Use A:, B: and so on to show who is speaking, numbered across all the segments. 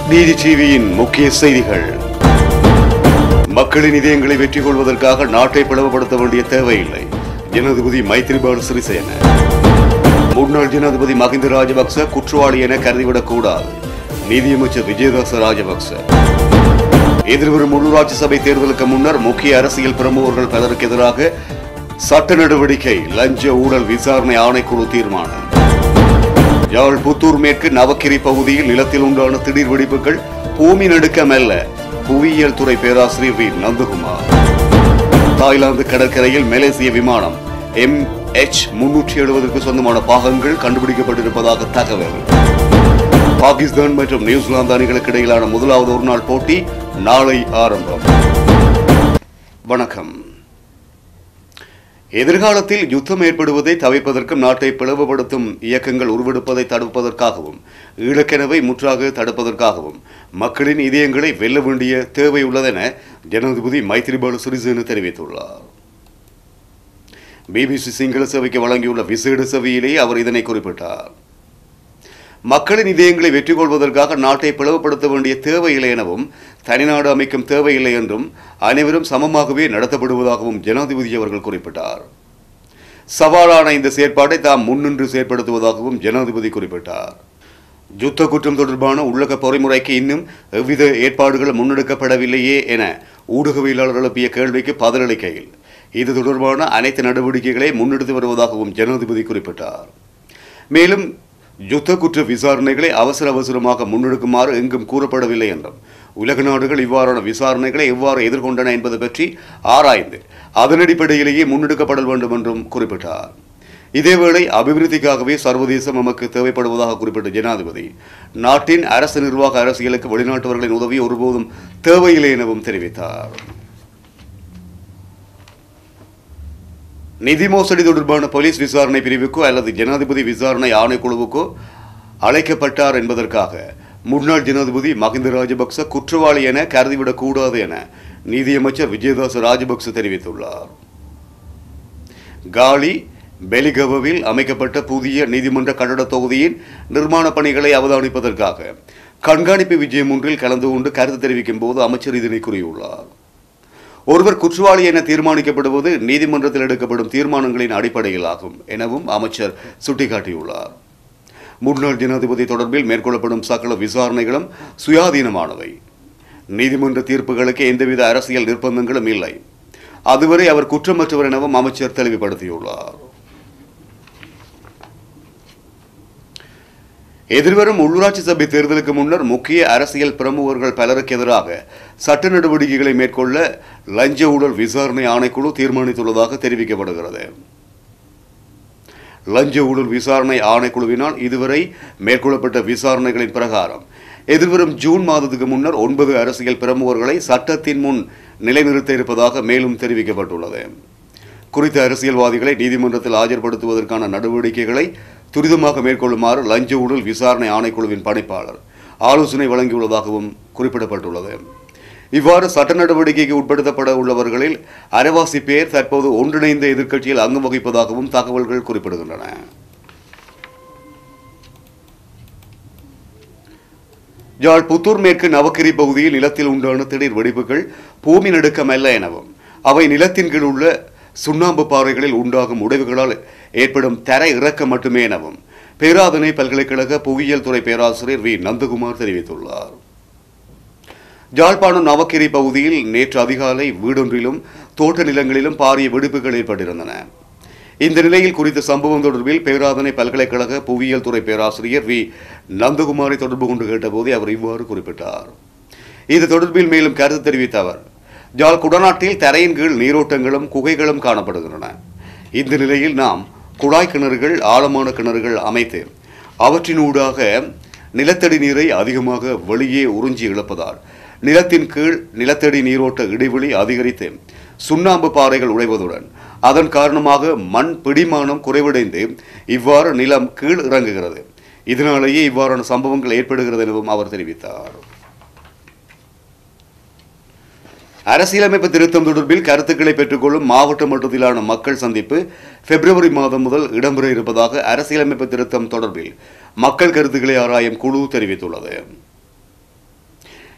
A: நீதி டிவியின் முக்கிய செய்திகள் மக்களின் இதயங்களை வெற்றி கொள்வதற்காக நாட்டை பிளவுபடுத்த வேண்டிய தேவையில்லை ஜனாதிபதி மைத்ரிபால சிறிசேன முன்னாள் ஜனாதிபதி மஹிந்த ராஜபக்ச குற்றவாளி என கருதிவிடக் கூடாது நீதியமைச்சர் விஜயதாச ராஜபக்ச எதிர்வரும் உள்ளூராட்சி சபை தேர்தலுக்கு முன்னர் முக்கிய அரசியல் பிரமுகர்கள் பலருக்கு எதிராக சட்ட நடவடிக்கை லஞ்ச ஊழல் விசாரணை ஆணைக்குழு தீர்மானம் யாழ் புத்தூர் மேற்கு நவக்கிரி பகுதியில் நிலத்தில் உண்டான திடீர் வெடிப்புகள் பூமி நடுக்கம் அல்ல புவியியல் துறை பேராசிரியர் வி நந்தகுமார் தாய்லாந்து கடற்கரையில் மலேசிய விமானம் எம் எச் முன்னூற்றி எழுபதுக்கு சொந்தமான பாகங்கள் கண்டுபிடிக்கப்பட்டிருப்பதாக தகவல் பாகிஸ்தான் மற்றும் நியூசிலாந்து அணிகளுக்கு இடையிலான முதலாவது ஒருநாள் போட்டி நாளை ஆரம்பம் வணக்கம் எதிர்காலத்தில் யுத்தம் ஏற்படுவதை தவிர்ப்பதற்கும் நாட்டை பிளவுபடுத்தும் இயக்கங்கள் உருவெடுப்பதை தடுப்பதற்காகவும் ஈழக்கெனவை முற்றாக தடுப்பதற்காகவும் மக்களின் இதயங்களை வெல்ல வேண்டிய தேவை உள்ளதென ஜனாதிபதி மைத்ரிபால சிறிசேன தெரிவித்துள்ளார் பிபிசி சிங்கள சேவைக்கு வழங்கியுள்ள விசேட சேவையிலேயே அவர் இதனை குறிப்பிட்டார் மக்களின் இதயங்களை வெற்றி கொள்வதற்காக நாட்டை பிளவுபடுத்த வேண்டிய தேவையில்லை எனவும் தனிநாடு அமைக்கும் தேவையில்லை என்றும் அனைவரும் சமமாகவே நடத்தப்படுவதாகவும் ஜனாதிபதி அவர்கள் குறிப்பிட்டார் சவாலான இந்த செயற்பாட்டை தாம் முன்னின்று செயற்படுத்துவதாகவும் ஜனாதிபதி குறிப்பிட்டார் யுத்த குற்றம் தொடர்பான உள்ளக பொறிமுறைக்கு இன்னும் எவ்வித ஏற்பாடுகளும் முன்னெடுக்கப்படவில்லையே என ஊடகவியலாளர் எழுப்பிய கேள்விக்கு பதிலளிக்கையில் இது தொடர்பான அனைத்து நடவடிக்கைகளை முன்னெடுத்து வருவதாகவும் ஜனாதிபதி குறிப்பிட்டார் மேலும் யுத்த குற்ற விசாரணைகளை அவசர அவசரமாக முன்னெடுக்குமாறு எங்கும் கூறப்படவில்லை என்றும் உலக நாடுகள் இவ்வாறான விசாரணைகளை எவ்வாறு எதிர்கொண்டன என்பது பற்றி ஆராய்ந்து அதன் அடிப்படையிலேயே முன்னெடுக்கப்பட வேண்டும் என்றும் குறிப்பிட்டார் இதேவேளை அபிவிருத்திக்காகவே சர்வதேசம் நமக்கு தேவைப்படுவதாக குறிப்பிட்ட ஜனாதிபதி நாட்டின் அரசு நிர்வாக அரசியலுக்கு வெளிநாட்டவர்களின் உதவி ஒருபோதும் தேவையில்லை எனவும் தெரிவித்தார் நிதி மோசடி தொடர்பான போலீஸ் விசாரணை பிரிவுக்கோ அல்லது ஜனாதிபதி விசாரணை ஆணைக்குழுவுக்கோ அழைக்கப்பட்டார் என்பதற்காக முன்னாள் ஜனாதிபதி மஹிந்த ராஜபக்ச குற்றவாளி என கருதிவிடக் கூடாது என நீதியமைச்சர் விஜயதாச ராஜபக்ச தெரிவித்துள்ளார் காலி பெலிகவில் அமைக்கப்பட்ட புதிய நீதிமன்ற கட்டட தொகுதியின் நிர்மாண பணிகளை அவதானிப்பதற்காக கண்காணிப்பு விஜயம் ஒன்றில் கலந்து கொண்டு கருத்து தெரிவிக்கும் போது அமைச்சர் இதனை கூறியுள்ளார் ஒருவர் குற்றவாளி என தீர்மானிக்கப்படுவது நீதிமன்றத்தில் எடுக்கப்படும் தீர்மானங்களின் அடிப்படையில் ஆகும் எனவும் அமைச்சர் சுட்டிக்காட்டியுள்ளார் முன்னாள் ஜனாதிபதி தொடர்பில் மேற்கொள்ளப்படும் சகல விசாரணைகளும் சுயாதீனமானவை நீதிமன்ற தீர்ப்புகளுக்கு எந்தவித அரசியல் நிர்பந்தங்களும் இல்லை அதுவரை அவர் குற்றமற்றவர் எனவும் அமைச்சர் தெளிவுபடுத்தியுள்ளார் எதிர்வரும் உள்ளூராட்சி சபை தேர்தலுக்கு முன்னர் முக்கிய அரசியல் பிரமுகர்கள் பலருக்கு எதிராக சட்ட நடவடிக்கைகளை மேற்கொள்ள லஞ்ச ஊழல் விசாரணை ஆணைக்குழு தீர்மானித்துள்ளதாக தெரிவிக்கப்படுகிறது லஞ்ச ஊழல் விசாரணை ஆணைக்குழுவினால் இதுவரை மேற்கொள்ளப்பட்ட விசாரணைகளின் பிரகாரம் எதிர்வரும் ஜூன் மாதத்துக்கு முன்னர் ஒன்பது அரசியல் பிரமுகர்களை சட்டத்தின் முன் நிலைநிறுத்த இருப்பதாக மேலும் தெரிவிக்கப்பட்டுள்ளது குறித்த அரசியல்வாதிகளை நீதிமன்றத்தில் ஆஜர்படுத்துவதற்கான நடவடிக்கைகளை துரிதமாக மேற்கொள்ளுமாறு லஞ்ச ஊழல் விசாரணை ஆணைக்குழுவின் பணிப்பாளர் ஆலோசனை வழங்கியுள்ளதாகவும் குறிப்பிடப்பட்டுள்ளது இவ்வாறு சட்ட நடவடிக்கைக்கு உட்படுத்தப்பட உள்ளவர்களில் அரைவாசி பேர் தற்போது ஒன்றிணைந்த எதிர்க்கட்சியில் அங்கம் வகிப்பதாகவும் தகவல்கள் குறிப்பிடுகின்றன யாழ் புத்தூர் மேற்கு நவக்கிரி பகுதியில் நிலத்தில் உண்டான திடீர் வெடிப்புகள் பூமி நடுக்கம் அல்ல எனவும் அவை நிலத்தின் கீழ் உள்ள சுண்ணாம்பு பாறைகளில் உண்டாகும் உடைவுகளால் ஏற்படும் தர இறக்கம் மட்டுமே எனவும் பேராதனை பல்கலைக்கழக புவியியல் துறை பேராசிரியர் வி நந்தகுமார் தெரிவித்துள்ளார் ஜாழ்ப்பாணம் நவக்கிரி பகுதியில் நேற்று அதிகாலை வீடொன்றிலும் தோட்ட நிலங்களிலும் பாரிய வெடிப்புகள் ஏற்பட்டிருந்தன இந்த நிலையில் குறித்த சம்பவம் தொடர்பில் பேராதனை பல்கலைக்கழக புவியியல் துறை பேராசிரியர் வி நந்தகுமாரை தொடர்பு கொண்டு கேட்டபோதே அவர் இவ்வாறு குறிப்பிட்டார் இது தொடர்பில் மேலும் கருத்து தெரிவித்த அவர் ஜாழ் குடநாட்டில் தரையின் கீழ் நீரோட்டங்களும் குகைகளும் காணப்படுகின்றன இந்த நிலையில் நாம் குழாய் கிணறுகள் ஆழமான கிணறுகள் அமைத்து அவற்றினூடாக நிலத்தடி நீரை அதிகமாக வெளியே உறிஞ்சி இழப்பதால் நிலத்தின் கீழ் நிலத்தடி நீரோட்ட இடைவெளி அதிகரித்து சுண்ணாம்பு பாறைகள் உடைவதுடன் அதன் காரணமாக மண் பிடிமானம் குறைவடைந்து இவ்வாறு நிலம் கீழ் இறங்குகிறது இதனாலேயே இவ்வாறான சம்பவங்கள் ஏற்படுகிறது எனவும் அவர் தெரிவித்தார் அரசியலமைப்பு திருத்தம் தொடர்பில் கருத்துக்களை பெற்றுக்கொள்ளும் மாவட்ட மட்டத்திலான மக்கள் சந்திப்பு பிப்ரவரி மாதம் முதல் இடம்பெற இருப்பதாக அரசியலமைப்பு திருத்தம் தொடர்பில் மக்கள் கருத்துக்களை ஆராயும் குழு தெரிவித்துள்ளது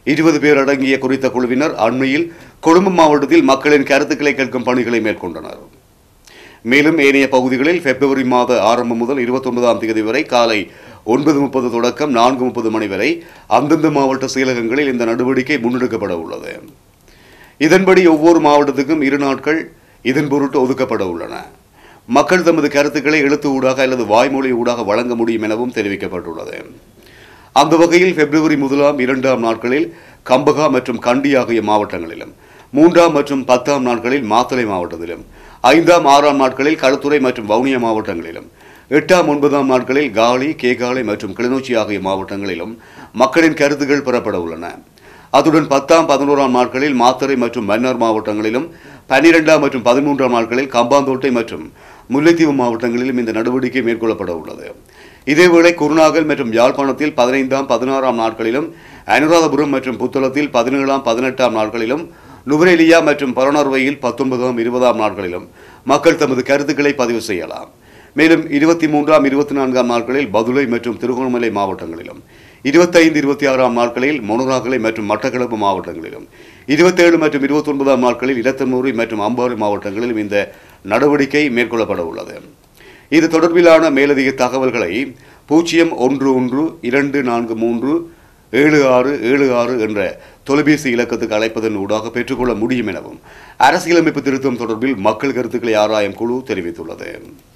A: இருபது பேர் அடங்கிய குறித்த குழுவினர் அண்மையில் கொழும்பு மாவட்டத்தில் மக்களின் கருத்துக்களை கேட்கும் பணிகளை மேற்கொண்டனர் மேலும் ஏனைய பகுதிகளில் பிப்ரவரி மாத ஆரம்பம் முதல் இருபத்தொன்பதாம் தேதி வரை காலை ஒன்பது முப்பது தொடக்கம் நான்கு முப்பது மணி வரை அந்தந்த மாவட்ட செயலகங்களில் இந்த நடவடிக்கை முன்னெடுக்கப்பட உள்ளது இதன்படி ஒவ்வொரு மாவட்டத்துக்கும் இரு நாட்கள் இதன் பொருட்டு ஒதுக்கப்பட உள்ளன மக்கள் தமது கருத்துக்களை எழுத்து ஊடாக அல்லது வாய்மொழி ஊடாக வழங்க முடியும் எனவும் தெரிவிக்கப்பட்டுள்ளது அந்த வகையில் பிப்ரவரி முதலாம் இரண்டாம் நாட்களில் கம்பகா மற்றும் கண்டி ஆகிய மாவட்டங்களிலும் மூன்றாம் மற்றும் பத்தாம் நாட்களில் மாத்தளை மாவட்டத்திலும் ஐந்தாம் ஆறாம் நாட்களில் களுத்துறை மற்றும் வவுனியா மாவட்டங்களிலும் எட்டாம் ஒன்பதாம் நாட்களில் காலி கேகாலை மற்றும் கிளிநொச்சி ஆகிய மாவட்டங்களிலும் மக்களின் கருத்துக்கள் பெறப்பட உள்ளன அத்துடன் பத்தாம் பதினோராம் நாட்களில் மாத்தறை மற்றும் மன்னார் மாவட்டங்களிலும் பனிரெண்டாம் மற்றும் பதிமூன்றாம் நாட்களில் கம்பாந்தோட்டை மற்றும் முல்லைத்தீவு மாவட்டங்களிலும் இந்த நடவடிக்கை மேற்கொள்ளப்பட உள்ளது இதேவேளை குருநாகல் மற்றும் யாழ்ப்பாணத்தில் பதினைந்தாம் பதினாறாம் நாட்களிலும் அனுராதபுரம் மற்றும் புத்தளத்தில் பதினேழாம் பதினெட்டாம் நாட்களிலும் நுவரேலியா மற்றும் பரனர்வையில் பத்தொன்பதாம் இருபதாம் நாட்களிலும் மக்கள் தமது கருத்துக்களை பதிவு செய்யலாம் மேலும் இருபத்தி மூன்றாம் இருபத்தி நான்காம் நாட்களில் பதுளை மற்றும் திருகோணமலை மாவட்டங்களிலும் இருபத்தைந்து இருபத்தி ஆறாம் நாட்களில் மொனராகலை மற்றும் மட்டக்களப்பு மாவட்டங்களிலும் இருபத்தேழு மற்றும் இருபத்தி ஒன்பதாம் நாட்களில் இரத்தனூரி மற்றும் அம்பாறை மாவட்டங்களிலும் இந்த நடவடிக்கை மேற்கொள்ளப்பட உள்ளது இது தொடர்பிலான மேலதிக தகவல்களை பூஜ்ஜியம் ஒன்று ஒன்று இரண்டு நான்கு மூன்று ஏழு ஆறு ஏழு ஆறு என்ற தொலைபேசி இலக்கத்துக்கு அழைப்பதன் ஊடாக பெற்றுக்கொள்ள முடியும் எனவும் அரசியலமைப்பு திருத்தம் தொடர்பில் மக்கள் கருத்துக்களை ஆராயும் குழு தெரிவித்துள்ளது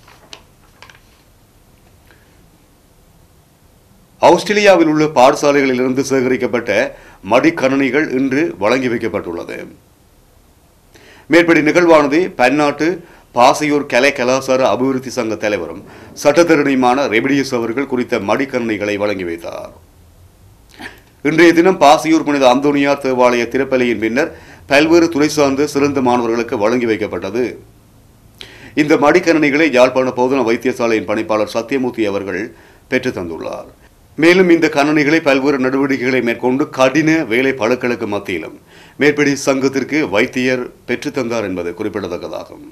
A: ஆஸ்திரேலியாவில் உள்ள பாடசாலைகளிலிருந்து சேகரிக்கப்பட்ட மடிக்கணனிகள் இன்று வழங்கி வைக்கப்பட்டுள்ளது மேற்படி நிகழ்வானது பன்னாட்டு பாசையூர் கலை கலாசார அபிவிருத்தி சங்க தலைவரும் சட்டத்தரணியுமான ரெபிடியஸ் அவர்கள் குறித்த மடிக்கணினிகளை வழங்கி வைத்தார் இன்றைய தினம் பாசியூர் புனித அந்தோனியார் தேவாலய திறப்பலியின் பின்னர் பல்வேறு துறை சார்ந்த சிறந்த மாணவர்களுக்கு வழங்கி வைக்கப்பட்டது இந்த மடிக்கணினிகளை யாழ்ப்பாண போதன வைத்தியசாலையின் பணிப்பாளர் சத்யமூர்த்தி அவர்கள் பெற்றுத் தந்துள்ளார் மேலும் இந்த கணனிகளை பல்வேறு நடவடிக்கைகளை மேற்கொண்டு கடின வேலை பழுக்களுக்கு மத்தியிலும் மேற்படி சங்கத்திற்கு வைத்தியர் பெற்றுத் தந்தார் என்பது குறிப்பிடத்தக்கதாகும்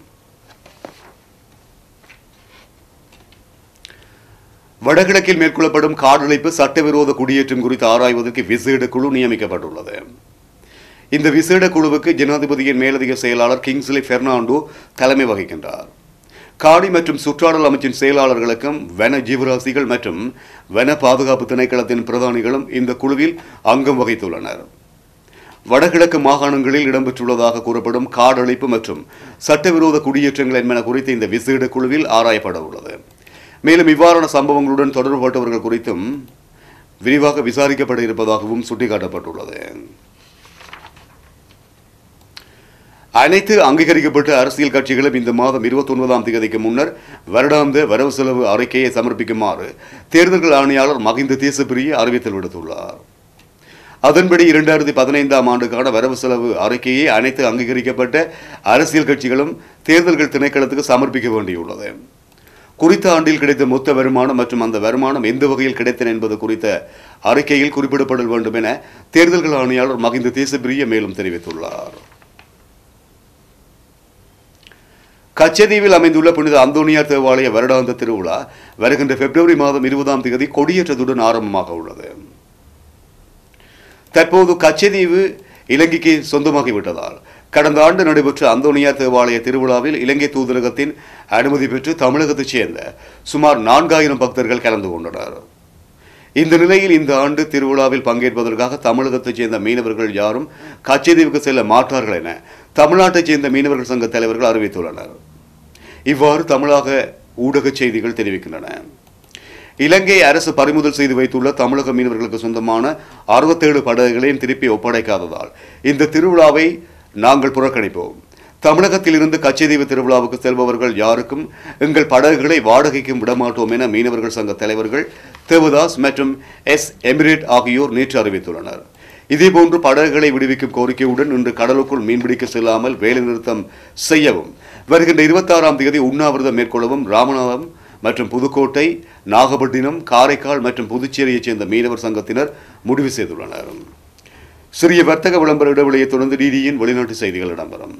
A: வடகிழக்கில் மேற்கொள்ளப்படும் காடழிப்பு சட்டவிரோத குடியேற்றம் குறித்து ஆராய்வதற்கு விசேட குழு நியமிக்கப்பட்டுள்ளது இந்த விசேட குழுவுக்கு ஜனாதிபதியின் மேலதிக செயலாளர் கிங்ஸ்லி பெர்னாண்டோ தலைமை வகிக்கின்றார் காடி மற்றும் சுற்றாடல் அமைச்சின் செயலாளர்களுக்கும் வன ஜீவராசிகள் மற்றும் வன பாதுகாப்பு திணைக்களத்தின் பிரதானிகளும் இந்த குழுவில் அங்கம் வகித்துள்ளனர் வடகிழக்கு மாகாணங்களில் இடம்பெற்றுள்ளதாக கூறப்படும் காடழிப்பு மற்றும் சட்டவிரோத குடியேற்றங்கள் என்பன குறித்து இந்த விசேட குழுவில் ஆராயப்பட உள்ளது மேலும் இவ்வாறான சம்பவங்களுடன் தொடர்புபட்டவர்கள் குறித்தும் விரிவாக விசாரிக்கப்பட இருப்பதாகவும் சுட்டிக்காட்டப்பட்டுள்ளது அனைத்து அங்கீகரிக்கப்பட்ட அரசியல் கட்சிகளும் இந்த மாதம் இருபத்தி ஒன்பதாம் தேதிக்கு முன்னர் வருடாந்த வரவு செலவு அறிக்கையை சமர்ப்பிக்குமாறு தேர்தல்கள் ஆணையாளர் மகிந்த தேசப்பிரிய அறிவித்தல் விடுத்துள்ளார் அதன்படி இரண்டாயிரத்தி பதினைந்தாம் ஆண்டுக்கான வரவு செலவு அறிக்கையை அனைத்து அங்கீகரிக்கப்பட்ட அரசியல் கட்சிகளும் தேர்தல்கள் திணைக்களத்துக்கு சமர்ப்பிக்க வேண்டியுள்ளது குறித்த ஆண்டில் கிடைத்த மொத்த வருமானம் மற்றும் அந்த வருமானம் எந்த வகையில் கிடைத்தன என்பது குறித்த அறிக்கையில் குறிப்பிடப்பட வேண்டும் என தேர்தல்கள் ஆணையாளர் மகிந்த தேசப்பிரிய மேலும் தெரிவித்துள்ளார் கச்சதீவில் அமைந்துள்ள புனித அந்தோனியார் தேவாலய வருடாந்த திருவிழா வருகின்ற பிப்ரவரி மாதம் இருபதாம் தேதி கொடியேற்றத்துடன் ஆரம்பமாக உள்ளது தற்போது கச்சதீவு இலங்கைக்கு சொந்தமாகிவிட்டதால் கடந்த ஆண்டு நடைபெற்ற அந்தோனியார் தேவாலய திருவிழாவில் இலங்கை தூதரகத்தின் அனுமதி பெற்று தமிழகத்தைச் சேர்ந்த சுமார் நான்காயிரம் பக்தர்கள் கலந்து கொண்டனர் இந்த நிலையில் இந்த ஆண்டு திருவிழாவில் பங்கேற்பதற்காக தமிழகத்தைச் சேர்ந்த மீனவர்கள் யாரும் கச்சதீவுக்கு செல்ல மாட்டார்கள் என தமிழ்நாட்டைச் சேர்ந்த மீனவர்கள் சங்க தலைவர்கள் அறிவித்துள்ளனர் இவ்வாறு தமிழக ஊடக செய்திகள் தெரிவிக்கின்றன இலங்கை அரசு பறிமுதல் செய்து வைத்துள்ள தமிழக மீனவர்களுக்கு சொந்தமான அறுபத்தேழு படகுகளையும் திருப்பி ஒப்படைக்காததால் இந்த திருவிழாவை நாங்கள் புறக்கணிப்போம் தமிழகத்தில் இருந்து கச்சதீவு திருவிழாவுக்கு செல்பவர்கள் யாருக்கும் எங்கள் படகுகளை வாடகைக்கும் விடமாட்டோம் என மீனவர்கள் சங்க தலைவர்கள் தேவதாஸ் மற்றும் எஸ் எமிரேட் ஆகியோர் நேற்று அறிவித்துள்ளனர் இதேபோன்று படகுகளை விடுவிக்கும் கோரிக்கையுடன் இன்று கடலுக்குள் மீன்பிடிக்க செல்லாமல் வேலைநிறுத்தம் செய்யவும் வருகின்ற இருபத்தாறாம் தேதி உண்ணாவிரதம் மேற்கொள்ளவும் ராமநாதம் மற்றும் புதுக்கோட்டை நாகப்பட்டினம் காரைக்கால் மற்றும் புதுச்சேரியைச் சேர்ந்த மீனவர் சங்கத்தினர் முடிவு செய்துள்ளனர் சிறிய வர்த்தக விளம்பர இடைவெளியை தொடர்ந்து டிடியின் வெளிநாட்டு செய்திகள் இடம்பெறும்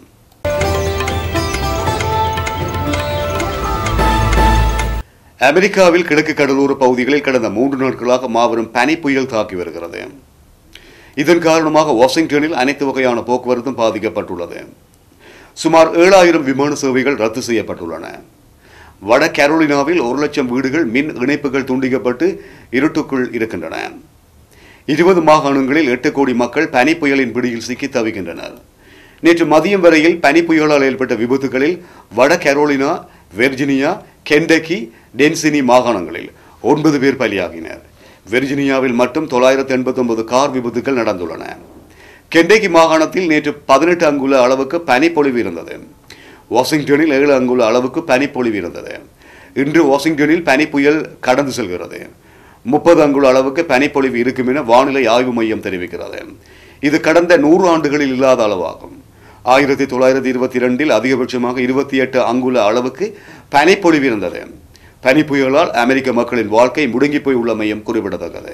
A: அமெரிக்காவில் கிழக்கு கடலோர பகுதிகளில் கடந்த மூன்று நாட்களாக மாபெரும் பனி புயல் தாக்கி வருகிறது இதன் காரணமாக வாஷிங்டனில் அனைத்து வகையான போக்குவரத்தும் பாதிக்கப்பட்டுள்ளது சுமார் ஏழாயிரம் விமான சேவைகள் ரத்து செய்யப்பட்டுள்ளன வட கரோலினாவில் ஒரு லட்சம் வீடுகள் மின் இணைப்புகள் துண்டிக்கப்பட்டு இருட்டுக்குள் இருக்கின்றன இருபது மாகாணங்களில் எட்டு கோடி மக்கள் பனி புயலின் பிடியில் சிக்கி தவிக்கின்றனர் நேற்று மதியம் வரையில் பனி புயலால் ஏற்பட்ட விபத்துகளில் வட கரோலினா வெர்ஜினியா கெண்டக்கி டென்சினி மாகாணங்களில் ஒன்பது பேர் பலியாகினர் வெர்ஜினியாவில் மட்டும் தொள்ளாயிரத்தி எண்பத்தொன்பது கார் விபத்துகள் நடந்துள்ளன கெண்டக்கி மாகாணத்தில் நேற்று பதினெட்டு அங்குல அளவுக்கு பனிப்பொழிவு இருந்தது வாஷிங்டனில் ஏழு அங்குல அளவுக்கு பனிப்பொழிவு இருந்தது இன்று வாஷிங்டனில் பனி புயல் கடந்து செல்கிறது முப்பது அங்குல அளவுக்கு பனிப்பொழிவு இருக்கும் என வானிலை ஆய்வு மையம் தெரிவிக்கிறது இது கடந்த நூறு ஆண்டுகளில் இல்லாத அளவாகும் ஆயிரத்தி தொள்ளாயிரத்தி இருபத்தி இரண்டில் அதிகபட்சமாக இருபத்தி எட்டு அங்குல அளவுக்கு பனிப்பொழிவு இருந்தது பனி புயலால் அமெரிக்க மக்களின் வாழ்க்கை முடங்கி போய் உள்ளமையும் குறிப்பிடத்தக்கது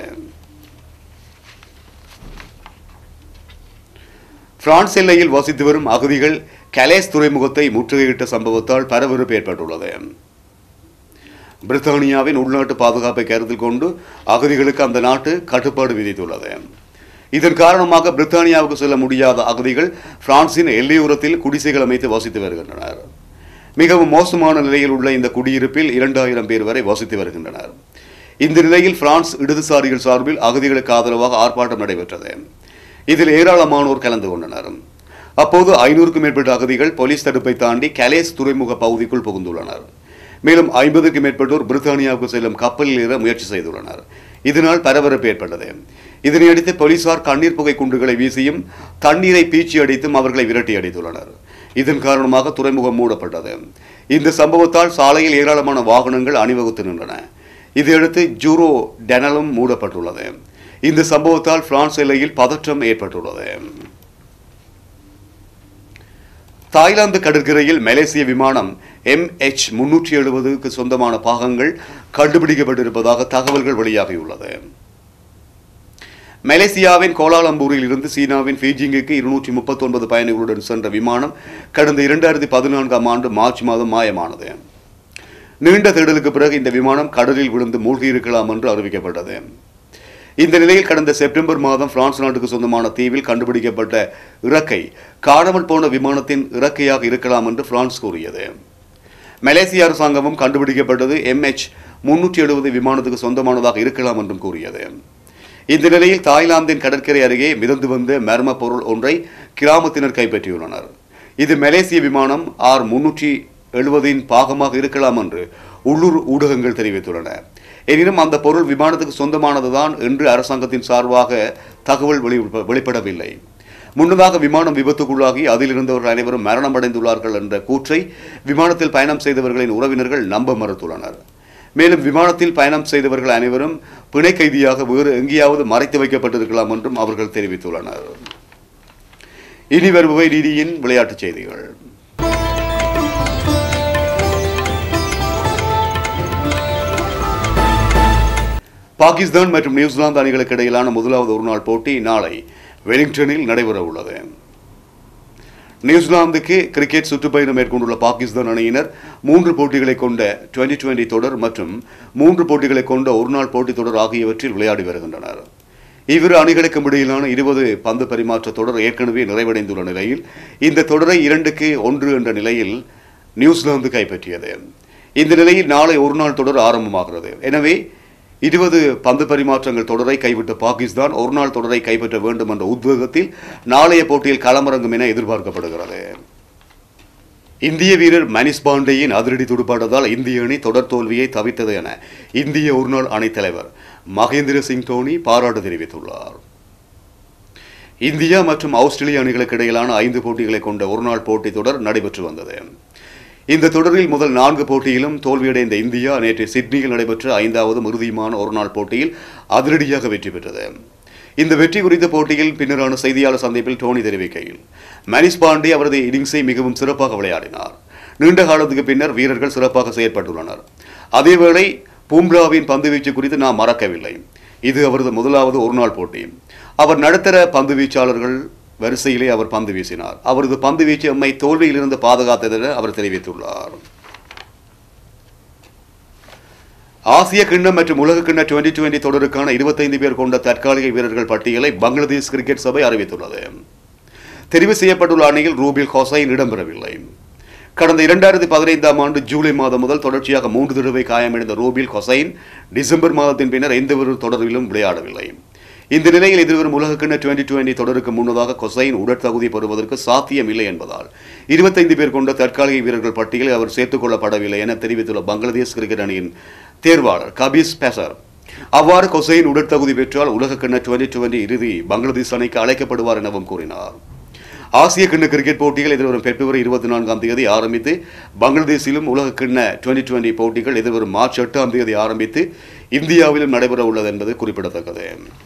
A: பிரான்ஸ் எல்லையில் வசித்து வரும் அகதிகள் கலேஸ் துறைமுகத்தை முற்றுகையிட்ட சம்பவத்தால் பரபரப்பு ஏற்பட்டுள்ளது பிரித்தானியாவின் உள்நாட்டு பாதுகாப்பை கருத்தில் கொண்டு அகதிகளுக்கு அந்த நாட்டு கட்டுப்பாடு விதித்துள்ளது இதன் காரணமாக பிரித்தானியாவுக்கு செல்ல முடியாத அகதிகள் பிரான்சின் எல்லையோரத்தில் குடிசைகள் அமைத்து வசித்து வருகின்றனர் மிகவும் மோசமான நிலையில் உள்ள இந்த குடியிருப்பில் இரண்டாயிரம் பேர் வரை வசித்து வருகின்றனர் இந்த நிலையில் பிரான்ஸ் இடதுசாரிகள் சார்பில் அகதிகளுக்கு ஆதரவாக ஆர்ப்பாட்டம் நடைபெற்றது இதில் ஏராளமானோர் கலந்து கொண்டனர் அப்போது ஐநூறுக்கும் மேற்பட்ட அகதிகள் போலீஸ் தடுப்பை தாண்டி கலேஸ் துறைமுக பகுதிக்குள் புகுந்துள்ளனர் மேலும் ஐம்பதுக்கும் மேற்பட்டோர் பிரித்தானியாவுக்கு செல்லும் கப்பலில் ஏற முயற்சி செய்துள்ளனர் இதனால் பரபரப்பு ஏற்பட்டது இதனையடுத்து போலீசார் கண்ணீர் புகை குண்டுகளை வீசியும் தண்ணீரை பீச்சி அடித்தும் அவர்களை விரட்டி அடித்துள்ளனர் இதன் காரணமாக துறைமுகம் மூடப்பட்டது இந்த சம்பவத்தால் சாலையில் ஏராளமான வாகனங்கள் அணிவகுத்து நின்றன இதையடுத்து ஜூரோ டெனலும் மூடப்பட்டுள்ளது இந்த சம்பவத்தால் பிரான்ஸ் எல்லையில் பதற்றம் ஏற்பட்டுள்ளது தாய்லாந்து கடற்கரையில் மலேசிய விமானம் எம்ஹெச் முன்னூற்றி எழுபதுக்கு சொந்தமான பாகங்கள் கண்டுபிடிக்கப்பட்டிருப்பதாக தகவல்கள் வெளியாகியுள்ளது மலேசியாவின் கோலாலம்பூரில் இருந்து சீனாவின் பீஜிங்குக்கு இருநூற்றி முப்பத்தொன்பது பயணிகளுடன் சென்ற விமானம் கடந்த இரண்டாயிரத்தி பதினான்காம் ஆண்டு மார்ச் மாதம் மாயமானது நீண்ட தேடலுக்கு பிறகு இந்த விமானம் கடலில் விழுந்து மூழ்கியிருக்கலாம் என்று அறிவிக்கப்பட்டது இந்த நிலையில் கடந்த செப்டம்பர் மாதம் பிரான்ஸ் நாட்டுக்கு சொந்தமான தீவில் கண்டுபிடிக்கப்பட்ட இறக்கை காணாமல் போன விமானத்தின் இறக்கையாக இருக்கலாம் என்று பிரான்ஸ் கூறியது மலேசிய அரசாங்கமும் கண்டுபிடிக்கப்பட்டது எம்ஹெச் முன்னூற்றி எழுபது விமானத்துக்கு சொந்தமானதாக இருக்கலாம் என்றும் கூறியது இந்த நிலையில் தாய்லாந்தின் கடற்கரை அருகே மிதந்து வந்த மர்ம பொருள் ஒன்றை கிராமத்தினர் கைப்பற்றியுள்ளனர் இது மலேசிய விமானம் ஆர் முன்னூற்றி எழுபதின் பாகமாக இருக்கலாம் என்று உள்ளூர் ஊடகங்கள் தெரிவித்துள்ளன எனினும் அந்த பொருள் விமானத்துக்கு சொந்தமானதுதான் என்று அரசாங்கத்தின் சார்பாக தகவல் வெளி வெளிப்படவில்லை முன்னதாக விமானம் விபத்துக்குள்ளாகி அதில் இருந்தவர்கள் அனைவரும் மரணமடைந்துள்ளார்கள் என்ற கூற்றை விமானத்தில் பயணம் செய்தவர்களின் உறவினர்கள் நம்ப மறுத்துள்ளனர் மேலும் விமானத்தில் பயணம் செய்தவர்கள் அனைவரும் பிணை கைதியாக வேறு எங்கேயாவது மறைத்து வைக்கப்பட்டிருக்கலாம் என்றும் அவர்கள் தெரிவித்துள்ளனர் இனி வருபவை டிடியின் விளையாட்டுச் செய்திகள் பாகிஸ்தான் மற்றும் நியூசிலாந்து அணிகளுக்கு இடையிலான முதலாவது ஒருநாள் போட்டி நாளை வெலிங்டனில் நடைபெற உள்ளது நியூசிலாந்துக்கு கிரிக்கெட் சுற்றுப்பயணம் மேற்கொண்டுள்ள பாகிஸ்தான் அணியினர் மூன்று போட்டிகளை கொண்ட டுவெண்டி டுவெண்டி தொடர் மற்றும் மூன்று போட்டிகளை கொண்ட ஒருநாள் போட்டித் தொடர் ஆகியவற்றில் விளையாடி வருகின்றனர் இவ்விரு அணிகளுக்கும் இடையிலான இருபது பந்து பரிமாற்ற தொடர் ஏற்கனவே நிறைவடைந்துள்ள நிலையில் இந்த தொடரை இரண்டுக்கு ஒன்று என்ற நிலையில் நியூசிலாந்து கைப்பற்றியது இந்த நிலையில் நாளை ஒருநாள் தொடர் ஆரம்பமாகிறது எனவே இருபது பந்து பரிமாற்றங்கள் தொடரை கைவிட்ட பாகிஸ்தான் ஒருநாள் தொடரை கைப்பற்ற வேண்டும் என்ற உத்வேகத்தில் நாளைய போட்டியில் களமிறங்கும் என எதிர்பார்க்கப்படுகிறது இந்திய வீரர் மனிஷ் பாண்டேயின் அதிரடி துடுப்பாட்டத்தால் இந்திய அணி தொடர் தோல்வியை தவித்தது என இந்திய ஒருநாள் அணித் தலைவர் மகேந்திர சிங் தோனி பாராட்டு தெரிவித்துள்ளார் இந்தியா மற்றும் ஆஸ்திரேலிய அணிகளுக்கு இடையிலான ஐந்து போட்டிகளை கொண்ட ஒருநாள் போட்டித் தொடர் நடைபெற்று வந்தது இந்த தொடரில் முதல் நான்கு போட்டியிலும் தோல்வியடைந்த இந்தியா நேற்று சிட்னியில் நடைபெற்ற ஐந்தாவது இறுதியுமான ஒருநாள் போட்டியில் அதிரடியாக வெற்றி பெற்றது இந்த வெற்றி குறித்த போட்டியில் பின்னரான செய்தியாளர் சந்திப்பில் டோனி தெரிவிக்கையில் மனிஷ் பாண்டே அவரது இன்னிங்ஸை மிகவும் சிறப்பாக விளையாடினார் நீண்ட காலத்துக்கு பின்னர் வீரர்கள் சிறப்பாக செயற்பட்டுள்ளனர் அதேவேளை பூம்ராவின் பந்துவீச்சு குறித்து நாம் மறக்கவில்லை இது அவரது முதலாவது ஒருநாள் போட்டி அவர் நடுத்தர பந்து வீச்சாளர்கள் வரிசையிலே அவர் பந்து வீசினார் அவரது பந்து வீச்சு எம்மை தோல்வியிலிருந்து பாதுகாத்தது என அவர் தெரிவித்துள்ளார் ஆசிய கிண்ணம் மற்றும் உலக கிண்ண டுவெண்டி டுவெண்டி தொடருக்கான இருபத்தைந்து பேர் கொண்ட தற்காலிக வீரர்கள் பட்டியலை பங்களாதேஷ் கிரிக்கெட் சபை அறிவித்துள்ளது தெரிவு செய்யப்பட்டுள்ள அணியில் ரூபில் ஹொசைன் இடம்பெறவில்லை கடந்த இரண்டாயிரத்தி பதினைந்தாம் ஆண்டு ஜூலை மாதம் முதல் தொடர்ச்சியாக மூன்று தடவை காயமடைந்த ரூபில் ஹொசைன் டிசம்பர் மாதத்தின் பின்னர் எந்தவொரு தொடரிலும் விளையாடவில்லை இந்த நிலையில் எதிர்வரும் உலகக்கிண்ண டுவெண்டி டுவெண்டி தொடருக்கு முன்னதாக கொசைன் உடற்தகுதி பெறுவதற்கு சாத்தியமில்லை என்பதால் இருபத்தைந்து பேர் கொண்ட தற்காலிக வீரர்கள் பட்டியலில் அவர் சேர்த்துக் கொள்ளப்படவில்லை என தெரிவித்துள்ள பங்களாதேஷ் கிரிக்கெட் அணியின் தேர்வாளர் கபீஸ் பெசர் அவ்வாறு கொசைன் உடற்தகுதி பெற்றால் உலகக்கிண்ண டுவெண்டி டுவெண்டி இறுதி பங்களாதேஷ் அணிக்கு அழைக்கப்படுவார் எனவும் கூறினார் ஆசிய கிண்ண கிரிக்கெட் போட்டிகள் எதிர்வரும் பிப்ரவரி இருபத்தி நான்காம் தேதி ஆரம்பித்து பங்களாதேஷிலும் உலக கிண்ண டுவெண்டி டுவெண்டி போட்டிகள் எதிர்வரும் மார்ச் எட்டாம் தேதி ஆரம்பித்து இந்தியாவிலும் நடைபெற உள்ளது என்பது குறிப்பிடத்தக்கது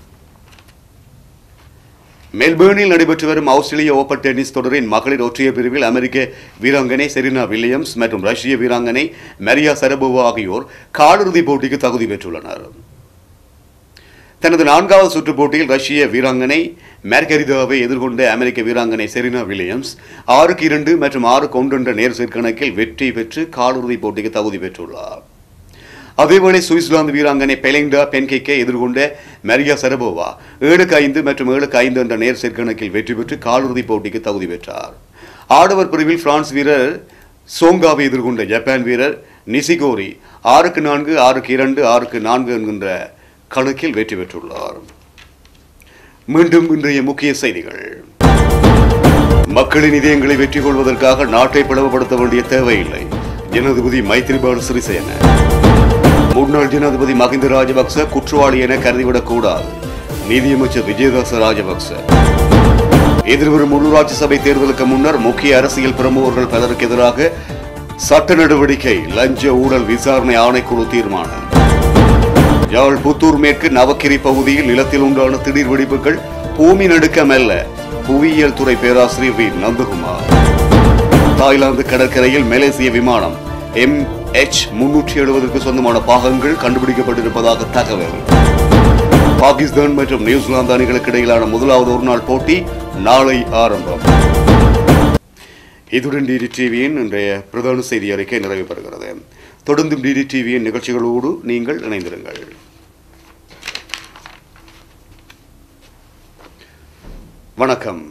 A: மெல்பேர்னில் நடைபெற்று வரும் ஆஸ்திரேலிய ஓபன் டென்னிஸ் தொடரின் மகளிர் ஒற்றையர் பிரிவில் அமெரிக்க வீராங்கனை செரினா வில்லியம்ஸ் மற்றும் ரஷ்ய வீராங்கனை மரியா சரபோவா ஆகியோர் காலிறுதிப் போட்டிக்கு தகுதி பெற்றுள்ளனர் தனது நான்காவது சுற்றுப் போட்டியில் ரஷ்ய வீராங்கனை மேர்கரிதாவை எதிர்கொண்ட அமெரிக்க வீராங்கனை செரினா வில்லியம்ஸ் ஆறுக்கு இரண்டு மற்றும் ஆறுக்கு ஒன்று என்ற நேர் சேர்க்கணக்கில் வெற்றி பெற்று காலிறுதிப் போட்டிக்கு தகுதி பெற்றுள்ளார் அதேவேளை சுவிட்சர்லாந்து வீராங்கனை பெலிண்டா பென்கேக்கை எதிர்கொண்ட மரியா சரபோவா ஏழுக்கு ஐந்து மற்றும் ஏழுக்கு ஐந்து என்ற நேர் சேர்க்கணக்கில் வெற்றி பெற்று காலிறுதிப் போட்டிக்கு தகுதி பெற்றார் ஆடவர் பிரிவில் பிரான்ஸ் வீரர் சோங்காவை எதிர்கொண்ட ஜப்பான் வீரர் நிசிகோரி ஆறுக்கு நான்கு ஆறுக்கு இரண்டு ஆறுக்கு நான்கு என்கின்ற கணக்கில் வெற்றி பெற்றுள்ளார் மீண்டும் இன்றைய முக்கிய செய்திகள் மக்களின் இதயங்களை வெற்றி கொள்வதற்காக நாட்டை பிளவுபடுத்த வேண்டிய தேவையில்லை ஜனாதிபதி மைத்ரிபால சிறிசேன முன்னாள் ஜனாதிபதி மஹிந்த ராஜபக்ச குற்றவாளி என கருதிவிடக் கூடாது நீதியமைச்சர் விஜயதாச ராஜபக்ச எதிர்வரும் உள்ளூராட்சி சபை தேர்தலுக்கு முன்னர் முக்கிய அரசியல் பிரமுகர்கள் பலருக்கு எதிராக சட்ட நடவடிக்கை லஞ்ச ஊழல் விசாரணை ஆணைக்குழு தீர்மானம் யாழ் புத்தூர் மேற்கு நவக்கிரி பகுதியில் நிலத்தில் உண்டான திடீர் வெடிப்புகள் பூமி நடுக்கம் அல்ல புவியியல் துறை பேராசிரியர் வி நந்தகுமார் தாய்லாந்து கடற்கரையில் மலேசிய விமானம் எம் எச் முன்னூற்றி எழுபதுக்கு சொந்தமான பாகங்கள் கண்டுபிடிக்கப்பட்டிருப்பதாக தகவல் பாகிஸ்தான் மற்றும் நியூசிலாந்து அணிகளுக்கு இடையிலான முதலாவது ஒருநாள் போட்டி நாளை ஆரம்பம் இதுடன் டிடி டிவியின் இன்றைய பிரதான செய்தி அறிக்கை நிறைவு பெறுகிறது தொடர்ந்தும் டிடி டிவியின் நிகழ்ச்சிகளோடு நீங்கள் இணைந்திருங்கள் வணக்கம்